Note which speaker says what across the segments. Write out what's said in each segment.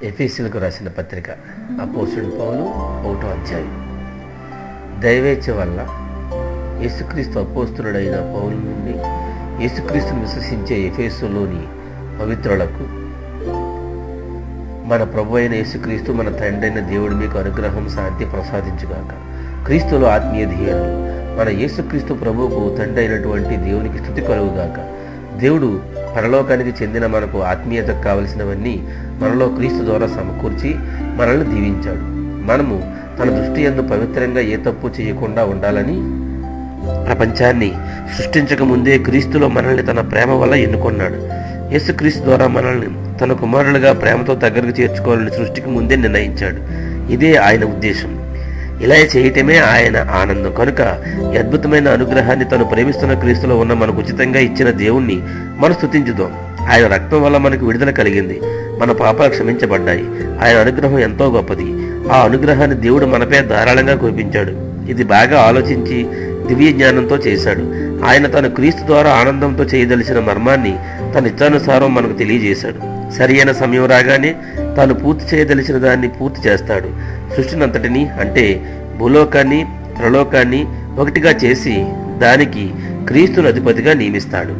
Speaker 1: ఎఫీసులకు రాసిన పత్రిక అపోసుడు పౌలు ఒకటో అధ్యాయం దైవేచ్ఛ వల్ల యేసుక్రీస్తు అపోస్తులుడైన పౌలు నుండి యేసుక్రీస్తును విశ్వసించే ఎఫేసులోని పవిత్రులకు మన ప్రభు అయిన యేసుక్రీస్తు మన తండ్రి అయిన దేవుడు మీకు అనుగ్రహం శాంతి ప్రసాదించుగాక క్రీస్తులో ఆత్మీయ ధీయులు మన యేసుక్రీస్తు ప్రభువుకు తండ్రి అయినటువంటి దేవునికి స్థుతి కలుగుగాక దేవుడు పరలోకానికి చెందిన మనకు ఆత్మీయతకు కావలసినవన్నీ మనలో క్రీస్తు ద్వారా సమకూర్చి మనల్ని దీవించాడు మనము తన దృష్టి ఎందు పవిత్రంగా ఏ తప్పు చేయకుండా ఉండాలని ప్రపంచాన్ని సృష్టించక ముందే క్రీస్తులో మనల్ని తన ప్రేమ వల్ల ఎన్నుకొన్నాడు యేసుక్రీస్తు ద్వారా మనల్ని తన కుమారులుగా ప్రేమతో దగ్గరకు చేర్చుకోవాలని సృష్టికి ముందే నిర్ణయించాడు ఇదే ఆయన ఉద్దేశం ఇలా చేయటమే ఆయన ఆనందం కనుక ఈ అద్భుతమైన అనుగ్రహాన్ని తను ప్రేమిస్తున్న క్రీస్తులో ఉన్న మనకు ఉచితంగా ఇచ్చిన దేవుణ్ణి మనం స్థుతించుదాం ఆయన రక్తం వల్ల మనకు విడుదల కలిగింది మన పాపాలు క్షమించబడ్డాయి ఆయన అనుగ్రహం ఎంతో గొప్పది ఆ అనుగ్రహాన్ని దేవుడు మనపై ధారాళంగా కురిపించాడు ఇది బాగా ఆలోచించి దివ్య జ్ఞానంతో చేశాడు ఆయన తన క్రీస్తు ద్వారా ఆనందంతో చేయదలిచిన మర్మాన్ని తన ఇచ్చానుసారం మనకు తెలియజేశాడు సరియైన సమయం రాగానే తాను పూర్తి చేయదలిచిన దాన్ని పూర్తి చేస్తాడు సృష్టినంతటిని అంటే భూలోకాన్ని ప్రలోకాన్ని ఒకటిగా చేసి దానికి క్రీస్తును అధిపతిగా నియమిస్తాడు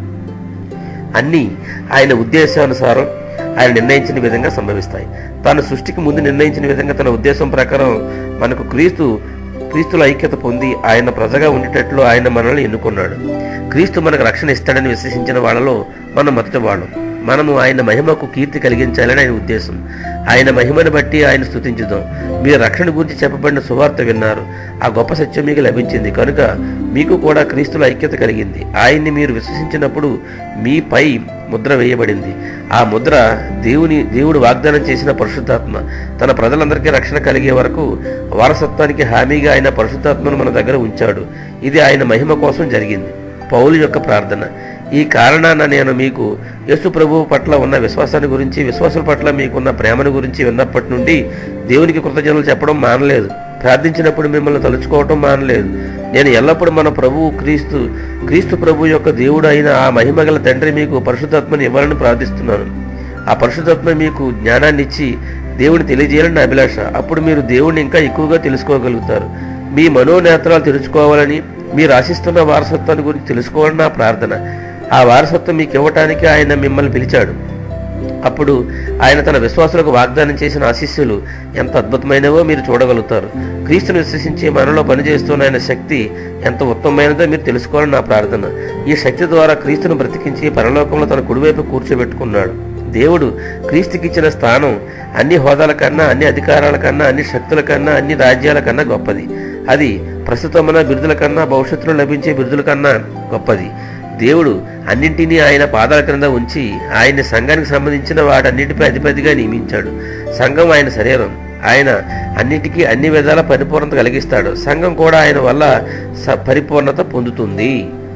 Speaker 1: అన్నీ ఆయన ఉద్దేశానుసారం ఆయన నిర్ణయించిన విధంగా సంభవిస్తాయి తాను సృష్టికి ముందు నిర్ణయించిన విధంగా తన ఉద్దేశం ప్రకారం మనకు క్రీస్తు క్రీస్తుల ఐక్యత పొంది ఆయన ప్రజగా ఉండేటట్లు ఆయన మనల్ని ఎన్నుకున్నాడు క్రీస్తు మనకు రక్షణ ఇస్తాడని విశ్వసించిన వాళ్ళలో మనం మొదటి వాళ్ళం మనము ఆయన మహిమకు కీర్తి కలిగించాలని ఆయన ఉద్దేశం ఆయన మహిమను బట్టి ఆయన స్థుతించుదాం మీరు రక్షణ గురించి చెప్పబడిన సువార్త విన్నారు ఆ గొప్ప సత్యం మీకు లభించింది కనుక మీకు కూడా క్రీస్తుల ఐక్యత కలిగింది ఆయన్ని మీరు విశ్వసించినప్పుడు మీపై ముద్ర వేయబడింది ఆ ముద్ర దేవుని దేవుడు వాగ్దానం చేసిన పరిశుద్ధాత్మ తన ప్రజలందరికీ రక్షణ కలిగే వరకు వారసత్వానికి హామీగా ఆయన పరిశుద్ధాత్మను మన దగ్గర ఉంచాడు ఇది ఆయన మహిమ కోసం జరిగింది పౌలు యొక్క ప్రార్థన ఈ కారణాన నేను మీకు యేసు ప్రభువు పట్ల ఉన్న విశ్వాసాన్ని గురించి విశ్వాసుల పట్ల మీకున్న ప్రేమను గురించి విన్నప్పటి నుండి దేవునికి కృతజ్ఞతలు చెప్పడం మానలేదు ప్రార్థించినప్పుడు మిమ్మల్ని తలుచుకోవటం మానలేదు నేను ఎల్లప్పుడూ మన ప్రభువు క్రీస్తు క్రీస్తు ప్రభు యొక్క దేవుడు అయిన ఆ మహిమగల తండ్రి మీకు పరిశుద్ధాత్మని ఇవ్వాలని ప్రార్థిస్తున్నాను ఆ పరిశుద్ధాత్మ మీకు జ్ఞానాన్ని ఇచ్చి దేవుని తెలియజేయాలని నా అభిలాష అప్పుడు మీరు దేవుడిని ఇంకా ఎక్కువగా తెలుసుకోగలుగుతారు మీ మనోనేత్రాలు తెరుచుకోవాలని మీరు ఆశిస్తున్న వారసత్వాన్ని గురించి తెలుసుకోవాలని నా ప్రార్థన ఆ వారసత్వం మీకు ఇవ్వటానికి ఆయన మిమ్మల్ని పిలిచాడు అప్పుడు ఆయన తన విశ్వాసులకు వాగ్దానం చేసిన ఆశీస్సులు ఎంత అద్భుతమైనవో మీరు చూడగలుగుతారు క్రీస్తును విశ్వసించి మనలో పనిచేస్తున్న ఆయన శక్తి ఎంత ఉత్తమమైనదో మీరు తెలుసుకోవాలని నా ప్రార్థన ఈ శక్తి ద్వారా క్రీస్తును బ్రతికించి పరలోకంలో తన కుడివైపు కూర్చోబెట్టుకున్నాడు దేవుడు క్రీస్తుకిచ్చిన స్థానం అన్ని హోదాల కన్నా అన్ని అధికారాల కన్నా అన్ని శక్తుల కన్నా అన్ని రాజ్యాల కన్నా గొప్పది అది ప్రస్తుతమున బిరుదుల కన్నా భవిష్యత్తులో లభించే బిరుదుల కన్నా గొప్పది దేవుడు అన్నింటినీ ఆయన పాదాల క్రింద ఉంచి ఆయన సంఘానికి సంబంధించిన వాటన్నిటిపై అధిపతిగా నియమించాడు సంఘం ఆయన శరీరం ఆయన అన్నిటికీ అన్ని విధాల పరిపూర్ణత కలిగిస్తాడు సంఘం కూడా ఆయన వల్ల స- పరిపూర్ణత పొందుతుంది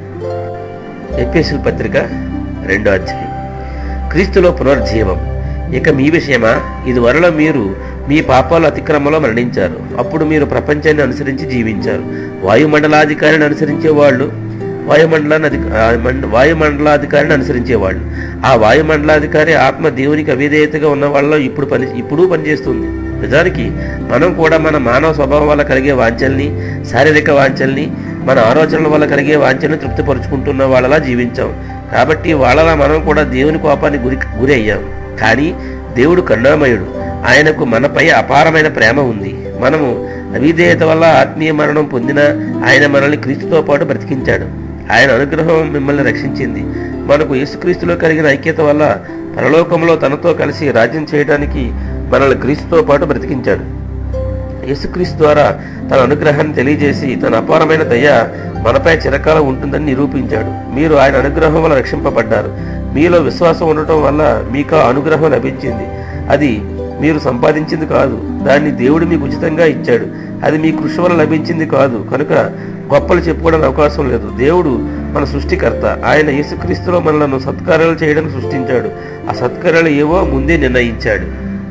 Speaker 1: ఎపిఎస్ఎల్ పత్రిక రెండో అధ్యాయం క్రీస్తులో పునర్జీవం ఇక మీ విషయమా ఇది వరలో మీరు మీ పాపాల అతిక్రమంలో మరణించారు అప్పుడు మీరు ప్రపంచాన్ని అనుసరించి జీవించారు వాయుమండలాధికారిని అనుసరించే వాళ్ళు వాయుమండలాన్ని అధి ఆ మండ- వాయుమండలాధికారిని అనుసరించేవాళ్ళు ఆ వాయుమండలాధికారి ఆత్మ దేవునికి అవిధేయతగా ఉన్న వాళ్ళలో ఇప్పుడు పని ఇప్పుడు పనిచేస్తుంది నిజానికి మనం కూడా మన మానవ స్వభావం వల్ల కలిగే వాంఛల్ని శారీరక వాంఛల్ని మన ఆలోచనల వల్ల కలిగే వాంఛల్ని తృప్తిపరుచుకుంటున్న వాళ్ళలా జీవించాం కాబట్టి వాళ్ళలా మనం కూడా దేవుని కోపానికి గురి గురి అయ్యాం కానీ దేవుడు కరుణామయుడు ఆయనకు మనపై అపారమైన ప్రేమ ఉంది మనము అవిధేయత వల్ల ఆత్మీయ మరణం పొందిన ఆయన మనల్ని క్రీస్తుతో పాటు బ్రతికించాడు ఆయన అనుగ్రహం మిమ్మల్ని రక్షించింది మనకు యేసుక్రీస్తులో కలిగిన ఐక్యత వల్ల పరలోకంలో తనతో కలిసి రాజ్యం చేయడానికి మనల్ని క్రీస్తుతో పాటు బ్రతికించాడు యేసుక్రీస్తు ద్వారా తన అనుగ్రహాన్ని తెలియజేసి తన అపారమైన దయ మనపై చిరకాలం ఉంటుందని నిరూపించాడు మీరు ఆయన అనుగ్రహం వల్ల రక్షింపబడ్డారు మీలో విశ్వాసం ఉండటం వల్ల మీకు ఆ అనుగ్రహం లభించింది అది మీరు సంపాదించింది కాదు దాన్ని దేవుడు మీకు ఉచితంగా ఇచ్చాడు అది మీ కృషి వల్ల లభించింది కాదు కనుక గొప్పలు చెప్పుకోవడానికి అవకాశం లేదు దేవుడు మన సృష్టికర్త ఆయన యేసుక్రీస్తులో మనలను సత్కార్యాలు చేయడానికి సృష్టించాడు ఆ సత్కార్యాలు ఏవో ముందే నిర్ణయించాడు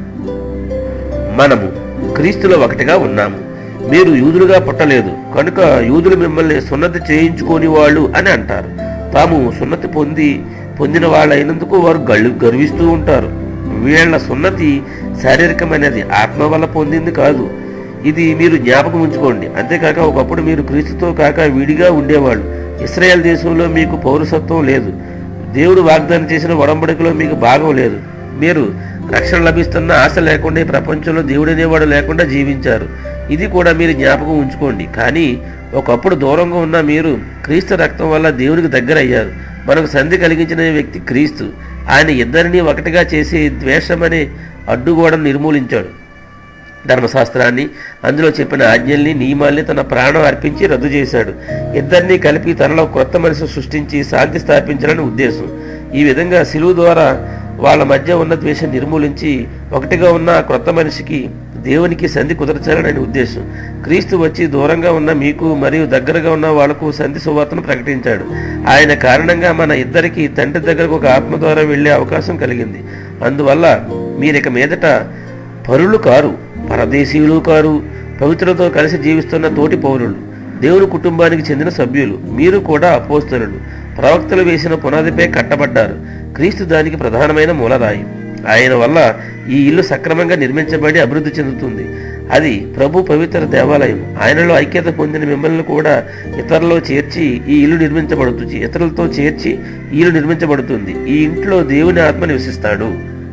Speaker 1: మనము క్రీస్తులో ఒకటిగా ఉన్నాము మీరు యూదులుగా పుట్టలేదు కనుక యూదులు మిమ్మల్ని సున్నతి చేయించుకోని వాళ్ళు అని అంటారు తాము సున్నతి పొంది పొందిన వాళ్ళైనందుకు వారు గళ్ళు గర్విస్తూ ఉంటారు వీళ్ళ సున్నతి శారీరకమైనది ఆత్మ వల్ల పొందింది కాదు ఇది మీరు జ్ఞాపకం ఉంచుకోండి అంతేకాక ఒకప్పుడు మీరు క్రీస్తుతో కాక విడిగా ఉండేవాళ్ళు ఇస్రాయేల్ దేశంలో మీకు పౌరసత్వం లేదు దేవుడు వాగ్దానం చేసిన వడంబడికలో మీకు భాగం లేదు మీరు రక్షణ లభిస్తున్న ఆశ లేకుండా ఈ ప్రపంచంలో దేవుడు అనేవాడు లేకుండా జీవించారు ఇది కూడా మీరు జ్ఞాపకం ఉంచుకోండి కానీ ఒకప్పుడు దూరంగా ఉన్న మీరు క్రీస్తు రక్తం వల్ల దేవునికి దగ్గర అయ్యారు మనకు సంధి కలిగించిన వ్యక్తి క్రీస్తు ఆయన ఇద్దరిని ఒకటిగా చేసి ద్వేషమనే అడ్డుగోడను నిర్మూలించాడు ధర్మశాస్త్రాన్ని అందులో చెప్పిన ఆజ్ఞల్ని నియమాల్ని తన ప్రాణం అర్పించి రద్దు చేశాడు ఇద్దరినీ కలిపి తనలో క్రొత్త మనసు సృష్టించి శాంతి స్థాపించాలని ఉద్దేశం ఈ విధంగా సిలువు ద్వారా వాళ్ళ మధ్య ఉన్న ద్వేషం నిర్మూలించి ఒకటిగా ఉన్న ఆ క్రొత్త మనిషికి దేవునికి సంధి కుదర్చాలని ఆయన ఉద్దేశం క్రీస్తు వచ్చి దూరంగా ఉన్న మీకు మరియు దగ్గరగా ఉన్న వాళ్లకు సంధి సువార్తను ప్రకటించాడు ఆయన కారణంగా మన ఇద్దరికి తండ్రి దగ్గరకు ఒక ఆత్మ ద్వారా వెళ్లే అవకాశం కలిగింది అందువల్ల మీరిక మీదట పరులు కారు పరదేశీయులు కారు పవిత్రులతో కలిసి జీవిస్తున్న తోటి పౌరులు దేవుని కుటుంబానికి చెందిన సభ్యులు మీరు కూడా అపోస్తలులు ప్రవక్తలు వేసిన పునాదిపై కట్టబడ్డారు క్రీస్తు దానికి ప్రధానమైన మూలరాయి ఆయన వల్ల ఈ ఇల్లు సక్రమంగా నిర్మించబడి అభివృద్ధి చెందుతుంది అది ప్రభు పవిత్ర దేవాలయం ఆయనలో ఐక్యత పొందిన మిమ్మల్ని కూడా ఇతరులలో చేర్చి ఈ ఇల్లు నిర్మించబడుతుంది ఇతరులతో చేర్చి ఈ ఇల్లు నిర్మించబడుతుంది ఈ ఇంట్లో దేవుని ఆత్మ నివసిస్తాడు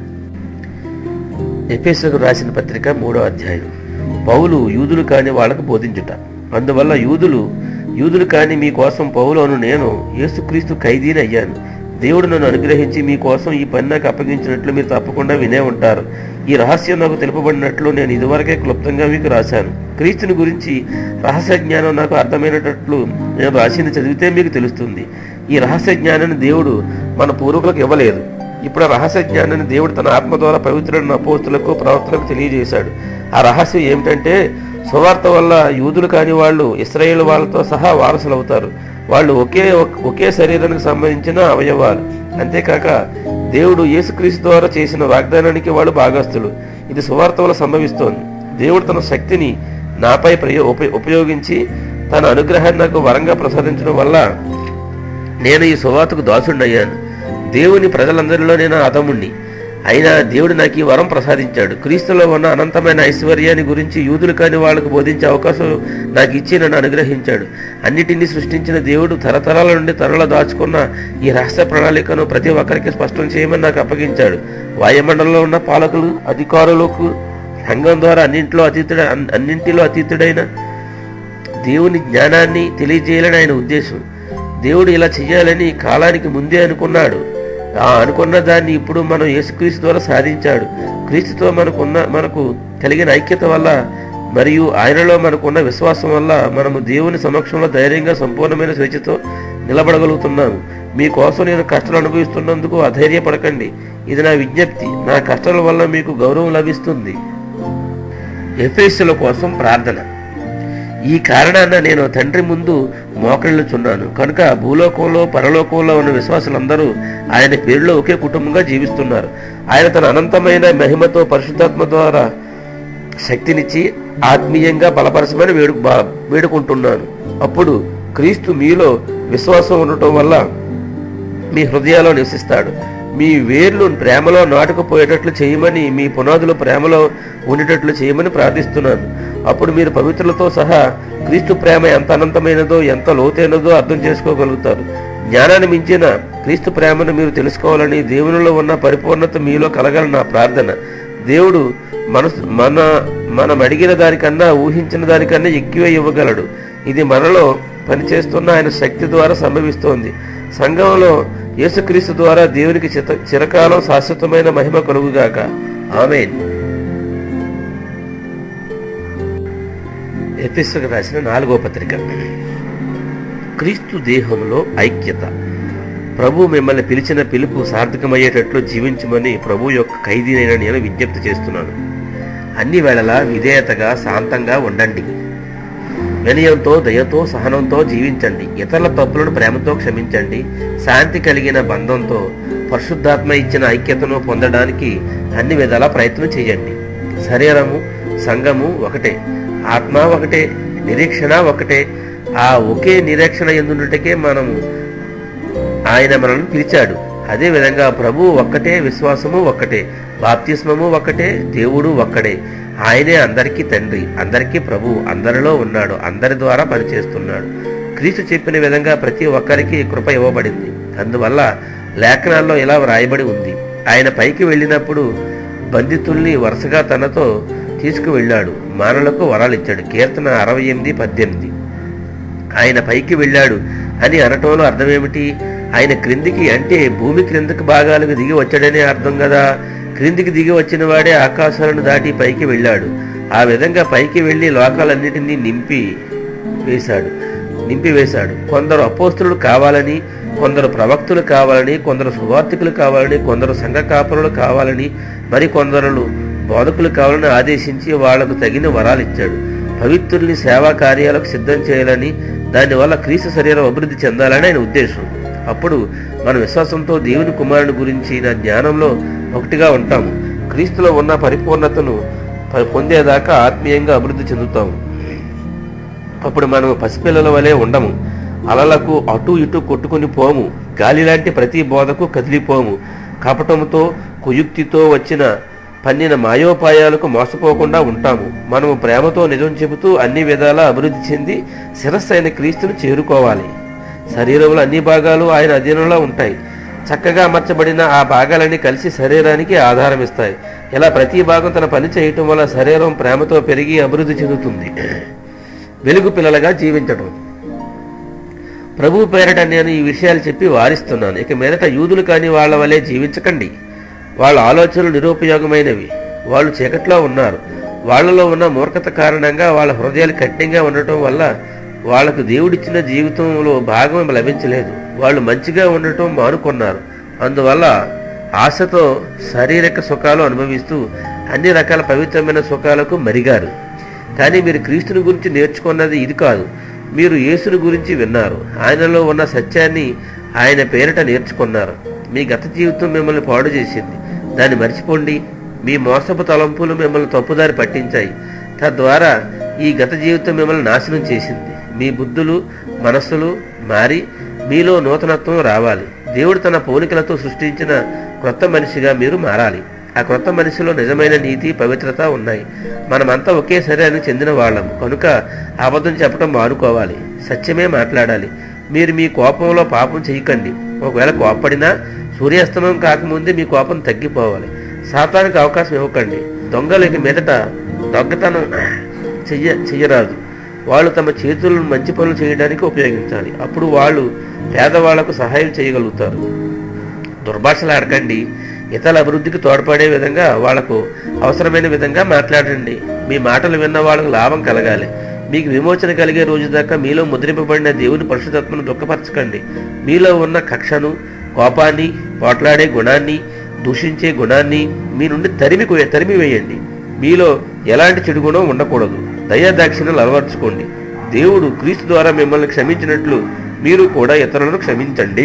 Speaker 1: ఎఫెసుకు రాసిన పత్రిక మూడో అధ్యాయం పౌలు యూదులు కాని వాళ్ళకు బోధించుట అందువల్ల యూదులు యూదులు కాని మీకోసం పౌలోను నేను యేసుక్రీస్తు ఖైదీని అయ్యాను దేవుడు నన్ను అనుగ్రహించి మీకోసం ఈ పని నాకు అప్పగించినట్లు మీరు తప్పకుండా వినే ఉంటారు ఈ రహస్యం నాకు తెలుపబడినట్లు నేను ఇదివరకే క్లుప్తంగా మీకు రాశాను క్రీస్తుని గురించి రహస్య జ్ఞానం నాకు అర్థమైనట్లు నేను రాసింది చదివితే మీకు తెలుస్తుంది ఈ రహస్య జ్ఞానాన్ని దేవుడు మన పూర్వకులకు ఇవ్వలేదు ఇప్పుడు ఆ రహస్య జ్ఞానాన్ని దేవుడు తన ఆత్మ ద్వారా పవిత్రులైన అపోస్తులకు ప్రవక్తలకు తెలియజేశాడు ఆ రహస్యం ఏమిటంటే సువార్త వల్ల యూదులు కాని వాళ్ళు ఇస్రాయేల్ వాళ్ళతో సహా వారసులు అవుతారు వాళ్ళు ఒకే ఒకే శరీరానికి సంబంధించిన అవయవాలు అంతేకాక దేవుడు యేసుక్రీస్తు ద్వారా చేసిన వాగ్దానానికి వాళ్ళు భాగస్తులు ఇది సువార్త వల్ల సంభవిస్తోంది దేవుడు తన శక్తిని నాపై ప్రయో ఉప- ఉపయోగించి తన అనుగ్రహాన్ని నాకు వరంగా ప్రసాదించడం వల్ల నేను ఈ సువార్తకు దాసుడినయ్యాను దేవుని ప్రజలందరిలో నేను అదముణ్ణి అయినా దేవుడు నాకు ఈ వరం ప్రసాదించాడు క్రీస్తులో ఉన్న అనంతమైన ఐశ్వర్యాన్ని గురించి యూదులు కాని వాళ్ళకు బోధించే అవకాశం నాకు ఇచ్చి నన్ను అనుగ్రహించాడు అన్నిటినీ సృష్టించిన దేవుడు తరతరాల నుండి తరలో దాచుకున్న ఈ రహస్య ప్రణాళికను ప్రతి ఒక్కరికి స్పష్టం చేయమని నాకు అప్పగించాడు వాయుమండలంలో ఉన్న పాలకులు అధికారులకు సంఘం ద్వారా అన్నింటిలో అతీతుడ అన్నింటిలో అతీతుడైన దేవుని జ్ఞానాన్ని తెలియజేయాలని ఆయన ఉద్దేశం దేవుడు ఇలా చేయాలని కాలానికి ముందే అనుకున్నాడు ఆ అనుకున్న దాన్ని ఇప్పుడు మనం యేసుక్రీస్తు ద్వారా సాధించాడు క్రీస్తుతో మనకున్న మనకు కలిగిన ఐక్యత వల్ల మరియు ఆయనలో మనకున్న విశ్వాసం వల్ల మనము దేవుని సమక్షంలో ధైర్యంగా సంపూర్ణమైన స్వేచ్ఛతో నిలబడగలుగుతున్నాము మీకోసం నేను కష్టాలు అనుభవిస్తున్నందుకు అధైర్యపడకండి ఇది నా విజ్ఞప్తి నా కష్టాల వల్ల మీకు గౌరవం లభిస్తుంది ఎఫేసుల కోసం ప్రార్థన ఈ కారణాన నేను తండ్రి ముందు మోకరిల్లుచున్నాను కనుక భూలోకంలో పరలోకంలో ఉన్న విశ్వాసులందరూ ఆయన పేరులో ఒకే కుటుంబంగా జీవిస్తున్నారు ఆయన తన అనంతమైన మహిమతో పరిశుద్ధాత్మ ద్వారా శక్తినిచ్చి ఆత్మీయంగా బలపరచమని వేడు బా- వేడుకుంటున్నాను అప్పుడు క్రీస్తు మీలో విశ్వాసం ఉండటం వల్ల మీ హృదయాల్లో నివసిస్తాడు మీ వేర్లు ప్రేమలో నాటుకుపోయేటట్లు చేయమని మీ పునాదులు ప్రేమలో ఉండేటట్లు చేయమని ప్రార్థిస్తున్నాను అప్పుడు మీరు పవిత్రులతో సహా క్రీస్తు ప్రేమ ఎంత అనంతమైనదో ఎంత లోతైనదో అర్థం చేసుకోగలుగుతారు జ్ఞానాన్ని మించిన క్రీస్తు ప్రేమను మీరు తెలుసుకోవాలని దేవునిలో ఉన్న పరిపూర్ణత మీలో కలగాలని నా ప్రార్థన దేవుడు మనసు మన మనం అడిగిన దానికన్నా ఊహించిన దానికన్నా ఎక్కువ ఇవ్వగలడు ఇది మనలో పనిచేస్తున్న ఆయన శక్తి ద్వారా సంభవిస్తోంది సంఘంలో యేసుక్రీస్తు ద్వారా దేవునికి చిత చిరకాలం శాశ్వతమైన మహిమ కలుగుగాక ఆమెన్ ఎఫెస్సుకు రాసిన నాలుగో పత్రిక క్రీస్తు దేహంలో ఐక్యత ప్రభు మిమ్మల్ని పిలిచిన పిలుపు సార్థకమయ్యేటట్లు జీవించమని ప్రభు యొక్క ఖైదీనైన నేను విజ్ఞప్తి చేస్తున్నాను అన్ని వేళలా విధేయతగా శాంతంగా ఉండండి వినయంతో దయతో సహనంతో జీవించండి ఇతరుల తప్పులను ప్రేమతో క్షమించండి శాంతి కలిగిన బంధంతో పరిశుద్ధాత్మ ఇచ్చిన ఐక్యతను పొందడానికి అన్ని విధాలా ప్రయత్నం చేయండి శరీరము సంఘము ఒకటే ఆత్మ ఒకటే నిరీక్షణ ఒకటే ఆ ఒకే నిరీక్షణ ఎందుటకే మనము ఆయన మనల్ని పిలిచాడు అదే విధంగా ప్రభు ఒక్కటే విశ్వాసము ఒక్కటే బాప్తిస్మము ఒక్కటే దేవుడు ఒక్కడే ఆయనే అందరికీ తండ్రి అందరికీ ప్రభు అందరిలో ఉన్నాడు అందరి ద్వారా పనిచేస్తున్నాడు క్రీస్తు చెప్పిన విధంగా ప్రతి ఒక్కరికి కృప ఇవ్వబడింది అందువల్ల లేఖనాల్లో ఇలా వ్రాయబడి ఉంది ఆయన పైకి వెళ్ళినప్పుడు బంధితుల్ని వరుసగా తనతో తీసుకువెళ్ళాడు మానలకు వరాలిచ్చాడు కీర్తన అరవై ఎనిమిది పద్దెనిమిది ఆయన పైకి వెళ్ళాడు అని అనటంలో అర్థమేమిటి ఆయన క్రిందికి అంటే భూమి క్రిందకి భాగాలకు దిగి వచ్చాడనే అర్థం కదా క్రిందికి దిగి వచ్చిన వాడే ఆకాశాలను దాటి పైకి వెళ్ళాడు ఆ విధంగా పైకి వెళ్ళి లోకాలన్నిటినీ నింపి వేశాడు నింపి వేశాడు కొందరు అపోస్తులు కావాలని కొందరు ప్రవక్తులు కావాలని కొందరు సువార్థికులు కావాలని కొందరు సంఘ కాపురులు కావాలని మరి కొందరు బోధకులు కావాలని ఆదేశించి వాళ్లకు తగిన వరాలు ఇచ్చాడు పవిత్రుల్ని సేవా కార్యాలకు సిద్ధం చేయాలని దానివల్ల క్రీస్తు శరీరం అభివృద్ధి చెందాలని ఆయన ఉద్దేశం అప్పుడు మన విశ్వాసంతో దేవుని కుమారుని గురించి నా జ్ఞానంలో ఒకటిగా ఉంటాము క్రీస్తులో ఉన్న పరిపూర్ణతను ప- పొందేదాకా ఆత్మీయంగా అభివృద్ధి చెందుతాము అప్పుడు మనం పసిపిల్లల వలె ఉండము అలలకు అటు ఇటు కొట్టుకుని పోము గాలి లాంటి ప్రతి బోధకు కదిలిపోము కపటముతో కుయుక్తితో వచ్చిన పన్నిన మాయోపాయాలకు మోసపోకుండా ఉంటాము మనము ప్రేమతో నిజం చెబుతూ అన్ని విధాలా అభివృద్ధి చెంది శిరస్సు అయిన క్రీస్తును చేరుకోవాలి శరీరంలో అన్ని భాగాలు ఆయన అధీనంలో ఉంటాయి చక్కగా అమర్చబడిన ఆ భాగాలన్నీ కలిసి శరీరానికి ఆధారం ఇస్తాయి ఇలా ప్రతి భాగం తన పని చేయటం వల్ల శరీరం ప్రేమతో పెరిగి అభివృద్ధి చెందుతుంది వెలుగు పిల్లలుగా జీవించటం ప్రభు పేరట నేను ఈ విషయాలు చెప్పి వారిస్తున్నాను ఇక మీదట యూదులు కాని వాళ్ళ వలె జీవించకండి వాళ్ళ ఆలోచనలు నిరుపయోగమైనవి వాళ్ళు చీకట్లో ఉన్నారు వాళ్ళలో ఉన్న మూర్ఖత కారణంగా వాళ్ళ హృదయాలు కఠినంగా ఉండటం వల్ల వాళ్ళకు దేవుడిచ్చిన జీవితంలో భాగం లభించలేదు వాళ్ళు మంచిగా ఉండటం మానుకున్నారు అందువల్ల ఆశతో శారీరక సుఖాలు అనుభవిస్తూ అన్ని రకాల పవిత్రమైన సుఖాలకు మరిగారు కానీ మీరు క్రీస్తుని గురించి నేర్చుకున్నది ఇది కాదు మీరు యేసుని గురించి విన్నారు ఆయనలో ఉన్న సత్యాన్ని ఆయన పేరిట నేర్చుకున్నారు మీ గత జీవితం మిమ్మల్ని పాడు చేసింది దాన్ని మర్చిపోండి మీ మోసపు తలంపులు మిమ్మల్ని తప్పుదారి పట్టించాయి తద్వారా ఈ గత జీవితం మిమ్మల్ని నాశనం చేసింది మీ బుద్ధులు మనస్సులు మారి మీలో నూతనత్వం రావాలి దేవుడు తన పోలికలతో సృష్టించిన క్రొత్త మనిషిగా మీరు మారాలి ఆ క్రొత్త మనిషిలో నిజమైన నీతి పవిత్రత ఉన్నాయి మనమంతా ఒకే శరీరానికి చెందిన వాళ్ళం కనుక అబద్ధం చెప్పడం మానుకోవాలి సత్యమే మాట్లాడాలి మీరు మీ కోపంలో పాపం చేయకండి ఒకవేళ కోప్పడినా సూర్యాస్తమయం కాకముందే మీ కోపం తగ్గిపోవాలి శాతానికి అవకాశం ఇవ్వకండి దొంగలు ఇక మీదట దొంగతనం చెయ్య చెయ్యరాదు వాళ్ళు తమ చేతులను మంచి పనులు చేయడానికి ఉపయోగించాలి అప్పుడు వాళ్ళు పేదవాళ్లకు సహాయం చేయగలుగుతారు దుర్భాషలు ఆడకండి ఇతరుల అభివృద్ధికి తోడ్పడే విధంగా వాళ్లకు అవసరమైన విధంగా మాట్లాడండి మీ మాటలు విన్న వాళ్ళకు లాభం కలగాలి మీకు విమోచన కలిగే రోజు దాకా మీలో ముద్రింపబడిన దేవుని పరిశుద్ధత్వను దుఃఖపరచకండి మీలో ఉన్న కక్షను కోపాన్ని పోట్లాడే గుణాన్ని దూషించే గుణాన్ని మీ నుండి తరిమి తరిమి వేయండి మీలో ఎలాంటి చెడు గుణం ఉండకూడదు దయాదాక్షిణ్యాలు అలవర్చుకోండి దేవుడు క్రీస్తు ద్వారా మిమ్మల్ని క్షమించినట్లు మీరు కూడా ఇతరులను క్షమించండి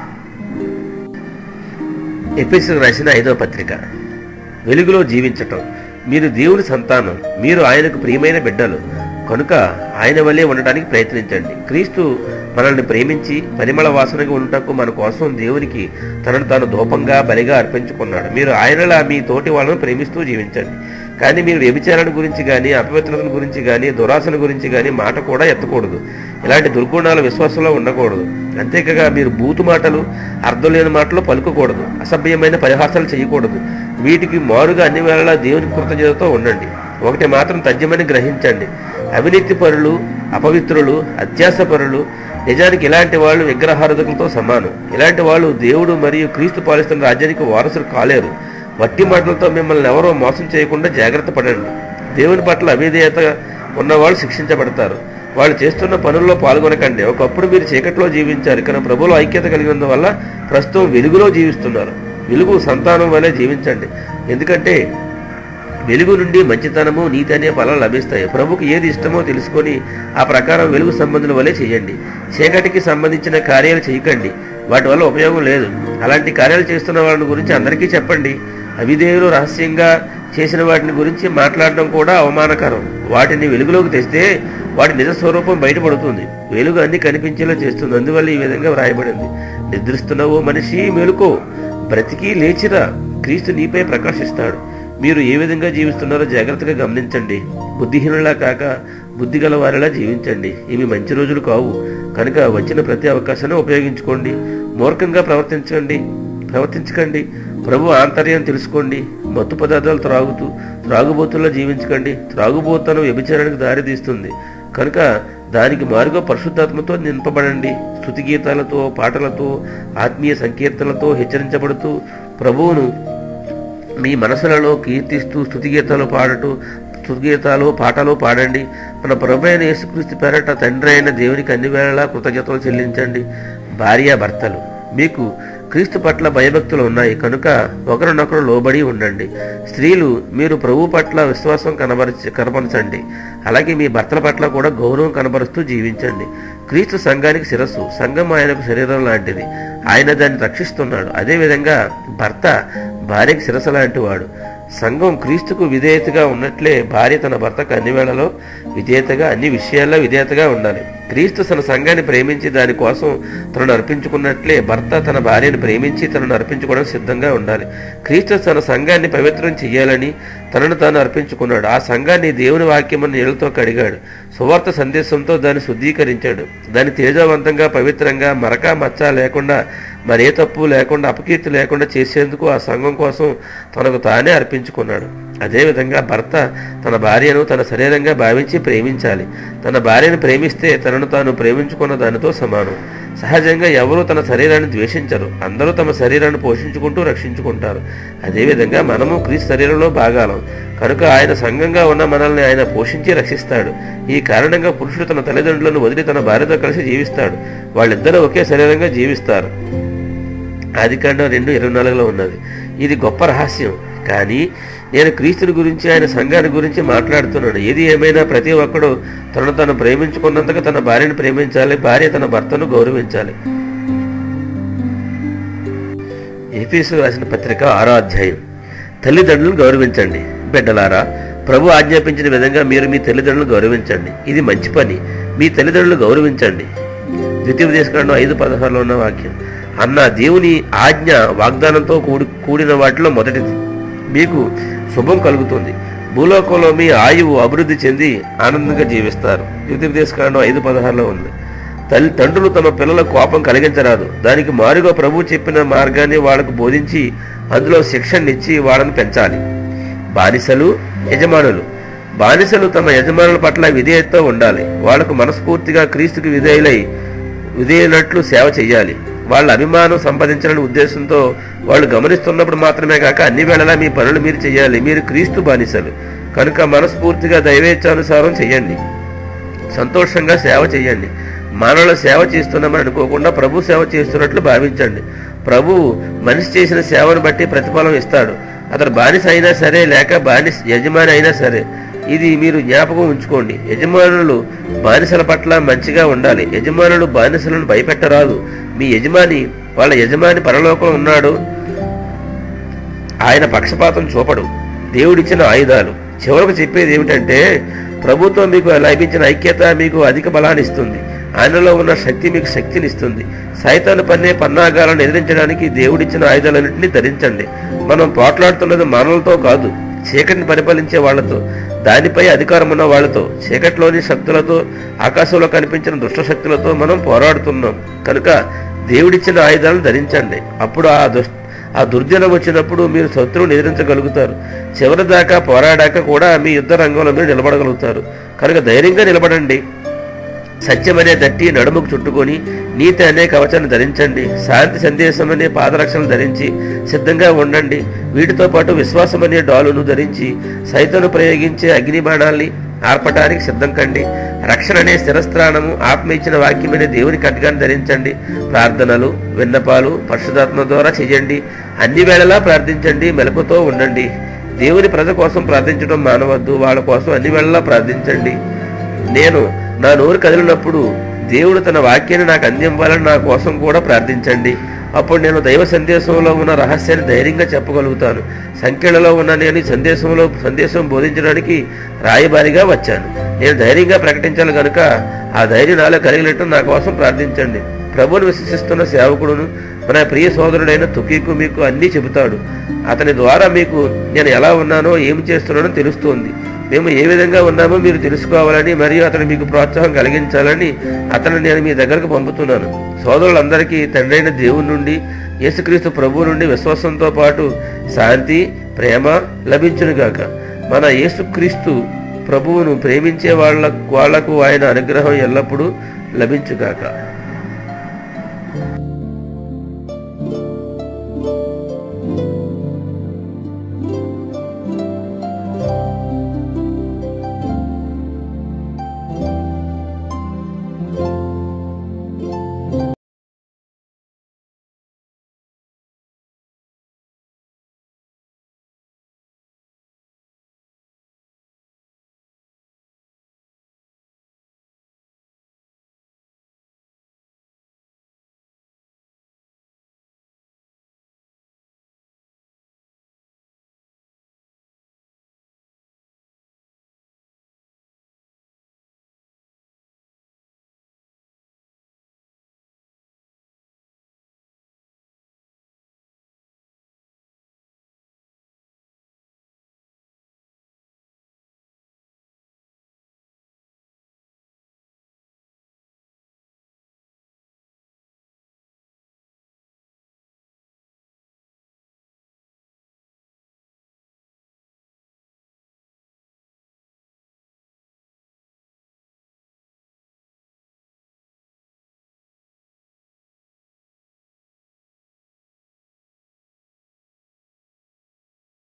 Speaker 1: ఎపిసి రాసిన ఐదవ పత్రిక వెలుగులో జీవించటం మీరు దేవుని సంతానం మీరు ఆయనకు ప్రియమైన బిడ్డలు కనుక ఆయన వల్లే ఉండటానికి ప్రయత్నించండి క్రీస్తు మనల్ని ప్రేమించి పరిమళ వాసనగా ఉండటకు మన కోసం దేవునికి తనను తాను దూపంగా బలిగా అర్పించుకున్నాడు మీరు ఆయనలా మీ తోటి వాళ్ళను ప్రేమిస్తూ జీవించండి కానీ మీరు వ్యభిచారణ గురించి కానీ అపవిత్రతల గురించి కానీ దురాశల గురించి కానీ మాట కూడా ఎత్తకూడదు ఇలాంటి దుర్గుణాలు విశ్వాసంలో ఉండకూడదు అంతేకాగా మీరు బూతు మాటలు అర్థం లేని మాటలు పలుకకూడదు అసభ్యమైన పరిహాసాలు చేయకూడదు వీటికి మారుగా అన్ని వేళలా దేవుని కృతజ్ఞతతో ఉండండి ఒకటి మాత్రం తథ్యమని గ్రహించండి అవినీతి పరులు అపవిత్రులు అత్యాస పరులు నిజానికి ఇలాంటి వాళ్ళు విగ్రహారాధకులతో సమానం ఇలాంటి వాళ్ళు దేవుడు మరియు క్రీస్తు పాలిస్తున్న రాజ్యానికి వారసులు కాలేరు వట్టి మాటలతో మిమ్మల్ని ఎవరో మోసం చేయకుండా జాగ్రత్త పడండి దేవుని పట్ల అవిధేయత ఉన్నవాళ్ళు శిక్షించబడతారు వాళ్ళు చేస్తున్న పనుల్లో పాల్గొనకండి ఒకప్పుడు మీరు చీకట్లో జీవించారు కానీ ప్రభులో ఐక్యత కలిగినందువల్ల ప్రస్తుతం వెలుగులో జీవిస్తున్నారు వెలుగు సంతానం వలె జీవించండి ఎందుకంటే వెలుగు నుండి మంచితనము నీతి అనే ఫలాలు లభిస్తాయి ప్రభుకు ఏది ఇష్టమో తెలుసుకొని ఆ ప్రకారం వెలుగు సంబంధుల వలె చేయండి చీకటికి సంబంధించిన కార్యాలు చేయకండి వాటి వల్ల ఉపయోగం లేదు అలాంటి కార్యాలు చేస్తున్న వాళ్ళని గురించి అందరికీ చెప్పండి అవిధేయులు రహస్యంగా చేసిన వాటిని గురించి మాట్లాడడం కూడా అవమానకరం వాటిని వెలుగులోకి తెస్తే వాటి నిజ స్వరూపం బయటపడుతుంది వెలుగు అన్ని కనిపించేలా చేస్తుంది అందువల్ల ఈ విధంగా వ్రాయబడింది నిద్రిస్తున్న ఓ మనిషి మెలుకో బ్రతికి లేచిరా క్రీస్తు నీపై ప్రకాశిస్తాడు మీరు ఏ విధంగా జీవిస్తున్నారో జాగ్రత్తగా గమనించండి బుద్ధిహీనులా కాక బుద్ధి గల వారిలా జీవించండి ఇవి మంచి రోజులు కావు కనుక వచ్చిన ప్రతి అవకాశాన్ని ఉపయోగించుకోండి మూర్ఖంగా ప్రవర్తించండి ప్రవర్తించకండి ప్రభు ఆంతర్యం తెలుసుకోండి మత్తు పదార్థాలు త్రాగుతూ త్రాగుబోతుల్లో జీవించకండి త్రాగుబోతనం వ్యభిచారానికి దారి తీస్తుంది కనుక దానికి మారుగా పరిశుద్ధాత్మతో నింపబడండి స్థుతి గీతాలతో పాటలతో ఆత్మీయ సంకీర్తనలతో హెచ్చరించబడుతూ ప్రభువును మీ మనసులలో కీర్తిస్తూ స్థుతి గీతాలు పాడటూ స్థుతి గీతాలు పాటలు పాడండి మన ప్రభు అయిన యేసుక్రీస్తు పేరట తండ్రి అయిన దేవునికి అన్ని వేళలా కృతజ్ఞతలు చెల్లించండి భార్య భర్తలు మీకు క్రీస్తు పట్ల భయభక్తులు ఉన్నాయి కనుక ఒకరినొకరు లోబడి ఉండండి స్త్రీలు మీరు ప్రభు పట్ల విశ్వాసం కనబరచ కనపరచండి అలాగే మీ భర్తల పట్ల కూడా గౌరవం కనబరుస్తూ జీవించండి క్రీస్తు సంఘానికి శిరస్సు సంఘం ఆయనకు శరీరం లాంటిది ఆయన దాన్ని రక్షిస్తున్నాడు అదేవిధంగా భర్త భార్యకి శిరస్సు లాంటి వాడు సంఘం క్రీస్తుకు విధేయతగా ఉన్నట్లే భార్య తన భర్తకు అన్ని వేళలో విధేయతగా అన్ని విషయాల్లో విధేయతగా ఉండాలి క్రీస్తు తన సంఘాన్ని ప్రేమించి దానికోసం తనను అర్పించుకున్నట్లే భర్త తన భార్యను ప్రేమించి తనను అర్పించుకోవడం సిద్ధంగా ఉండాలి క్రీస్తు తన సంఘాన్ని పవిత్రం చేయాలని తనను తాను అర్పించుకున్నాడు ఆ సంఘాన్ని దేవుని వాక్యమని నీళ్లతో కడిగాడు సువార్త సందేశంతో దాన్ని శుద్ధీకరించాడు దాన్ని తేజవంతంగా పవిత్రంగా మరక మచ్చ లేకుండా మరే తప్పు లేకుండా అపకీర్తి లేకుండా చేసేందుకు ఆ సంఘం కోసం తనకు తానే అర్పించుకున్నాడు అదేవిధంగా భర్త తన భార్యను తన శరీరంగా భావించి ప్రేమించాలి తన భార్యను ప్రేమిస్తే తనను తాను ప్రేమించుకున్న దానితో సమానం సహజంగా ఎవరూ తన శరీరాన్ని ద్వేషించరు అందరూ తమ శరీరాన్ని పోషించుకుంటూ రక్షించుకుంటారు అదేవిధంగా మనము క్రీస్తు శరీరంలో భాగాలం కనుక ఆయన సంఘంగా ఉన్న మనల్ని ఆయన పోషించి రక్షిస్తాడు ఈ కారణంగా పురుషుడు తన తల్లిదండ్రులను వదిలి తన భార్యతో కలిసి జీవిస్తాడు వాళ్ళిద్దరూ ఒకే శరీరంగా జీవిస్తారు ఆదికాండం రెండు ఇరవై నాలుగులో ఉన్నది ఇది గొప్ప రహస్యం కానీ నేను క్రీస్తుని గురించి ఆయన సంఘాన్ని గురించి మాట్లాడుతున్నాను ఏది ఏమైనా ప్రతి ఒక్కడు తనను తను ప్రేమించుకున్నంతగా తన భార్యను ప్రేమించాలి భార్య తన భర్తను గౌరవించాలి ఎఫీసు రాసిన పత్రిక ఆరో అధ్యాయం తల్లిదండ్రులను గౌరవించండి బిడ్డలారా ప్రభు ఆజ్ఞాపించిన విధంగా మీరు మీ తల్లిదండ్రులను గౌరవించండి ఇది మంచి పని మీ తల్లిదండ్రులు గౌరవించండి ద్వితీయ దేశకాండం ఐదు పదహారులో ఉన్న వాక్యం అన్న దేవుని ఆజ్ఞ వాగ్దానంతో కూడి కూడిన వాటిలో మొదటిది మీకు శుభం కలుగుతుంది భూలోకంలో మీ ఆయువు అభివృద్ధి చెంది ఆనందంగా జీవిస్తారు ద్వితీయ దేశకాండం ఐదు పదహారులో ఉంది తల్లి తండ్రులు తమ పిల్లల కోపం కలిగించరాదు దానికి మారుగా ప్రభు చెప్పిన మార్గాన్ని వాళ్ళకు బోధించి అందులో శిక్షణనిచ్చి వాళ్ళని పెంచాలి బానిసలు యజమానులు బానిసలు తమ యజమానుల పట్ల విధేయతతో ఉండాలి వాళ్లకు మనస్ఫూర్తిగా క్రీస్తుకి విధేయులై విధేయునట్లు సేవ చేయాలి వాళ్ళ అభిమానం సంపాదించాలనే ఉద్దేశంతో వాళ్ళు గమనిస్తున్నప్పుడు మాత్రమే కాక అన్ని వేళలా మీ పనులు మీరు చేయాలి మీరు క్రీస్తు బానిసలు కనుక మనస్ఫూర్తిగా దైవేచ్ఛానుసారం చేయండి సంతోషంగా సేవ చేయండి మానవుల సేవ చేస్తున్నామని అనుకోకుండా ప్రభు సేవ చేస్తున్నట్లు భావించండి ప్రభువు మనిషి చేసిన సేవను బట్టి ప్రతిఫలం ఇస్తాడు అతను బానిస అయినా సరే లేక బానిస యజమాని అయినా సరే ఇది మీరు జ్ఞాపకం ఉంచుకోండి యజమానులు బానిసల పట్ల మంచిగా ఉండాలి యజమానులు బానిసలను భయపెట్టరాదు మీ యజమాని వాళ్ళ యజమాని పరలోకంలో ఉన్నాడు ఆయన పక్షపాతం చూపడు దేవుడిచ్చిన ఆయుధాలు చివరకు చెప్పేది ఏమిటంటే ప్రభుత్వం మీకు లభించిన ఐక్యత మీకు అధిక బలాన్ని ఇస్తుంది ఆయనలో ఉన్న శక్తి మీకు శక్తినిస్తుంది సైతాను పన్నే పన్నాగాలను ఎదిరించడానికి దేవుడిచ్చిన ఆయుధాలన్నింటినీ ధరించండి మనం పోట్లాడుతున్నది మానవులతో కాదు చీకటిని పరిపాలించే వాళ్లతో దానిపై అధికారం ఉన్న వాళ్లతో చీకటిలోని శక్తులతో ఆకాశంలో కనిపించిన దుష్ట శక్తులతో మనం పోరాడుతున్నాం కనుక దేవుడిచ్చిన ఆయుధాలను ధరించండి అప్పుడు ఆ దుష్ ఆ దుర్జనం వచ్చినప్పుడు మీరు శత్రువుని ఎదిరించగలుగుతారు చివరి దాకా పోరాడాక కూడా మీ యుద్ధ రంగంలో మీరు నిలబడగలుగుతారు కనుక ధైర్యంగా నిలబడండి సత్యమనే దట్టి నడుముకు చుట్టుకొని నీతి అనే కవచాన్ని ధరించండి శాంతి సందేశం అనే పాదరక్షలు ధరించి సిద్ధంగా ఉండండి వీటితో పాటు విశ్వాసం అనే డాలును ధరించి సైతను ప్రయోగించే అగ్ని బాణాల్ని ఆర్పటానికి సిద్ధం కండి రక్షణ అనే స్థిరస్థానము ఆత్మ ఇచ్చిన వాక్యమైన దేవుని ఖడ్గాన్ని ధరించండి ప్రార్థనలు విన్నపాలు పరిశుధాత్మ ద్వారా చేయండి అన్ని వేళలా ప్రార్థించండి మెలకుతో ఉండండి దేవుని ప్రజ కోసం ప్రార్థించడం మానవద్దు వాళ్ళ కోసం అన్ని వేళలా ప్రార్థించండి నేను నా నోరు కదిలినప్పుడు దేవుడు తన వాక్యాన్ని నాకు అందించాలని నా కోసం కూడా ప్రార్థించండి అప్పుడు నేను దైవ సందేశంలో ఉన్న రహస్యాన్ని ధైర్యంగా చెప్పగలుగుతాను సంఖ్యలలో ఉన్న నేను ఈ సందేశంలో సందేశం బోధించడానికి రాయబారిగా వచ్చాను నేను ధైర్యంగా ప్రకటించాలి కనుక ఆ ధైర్యం నాలో కలిగినట్టు నా కోసం ప్రార్థించండి ప్రభువును విశ్వసిస్తున్న సేవకుడును మన ప్రియ సోదరుడైన తుకీకు మీకు అన్నీ చెబుతాడు అతని ద్వారా మీకు నేను ఎలా ఉన్నానో ఏం చేస్తున్నానో తెలుస్తోంది మేము ఏ విధంగా ఉన్నామో మీరు తెలుసుకోవాలని మరియు అతను మీకు ప్రోత్సాహం కలిగించాలని అతను నేను మీ దగ్గరకు పంపుతున్నాను సోదరులందరికీ తండ్రైన దేవుని నుండి యేసుక్రీస్తు ప్రభువు నుండి విశ్వాసంతో పాటు శాంతి ప్రేమ లభించునుగాక మన యేసుక్రీస్తు ప్రభువును ప్రేమించే వాళ్ళ వాళ్లకు ఆయన అనుగ్రహం ఎల్లప్పుడూ లభించుగాక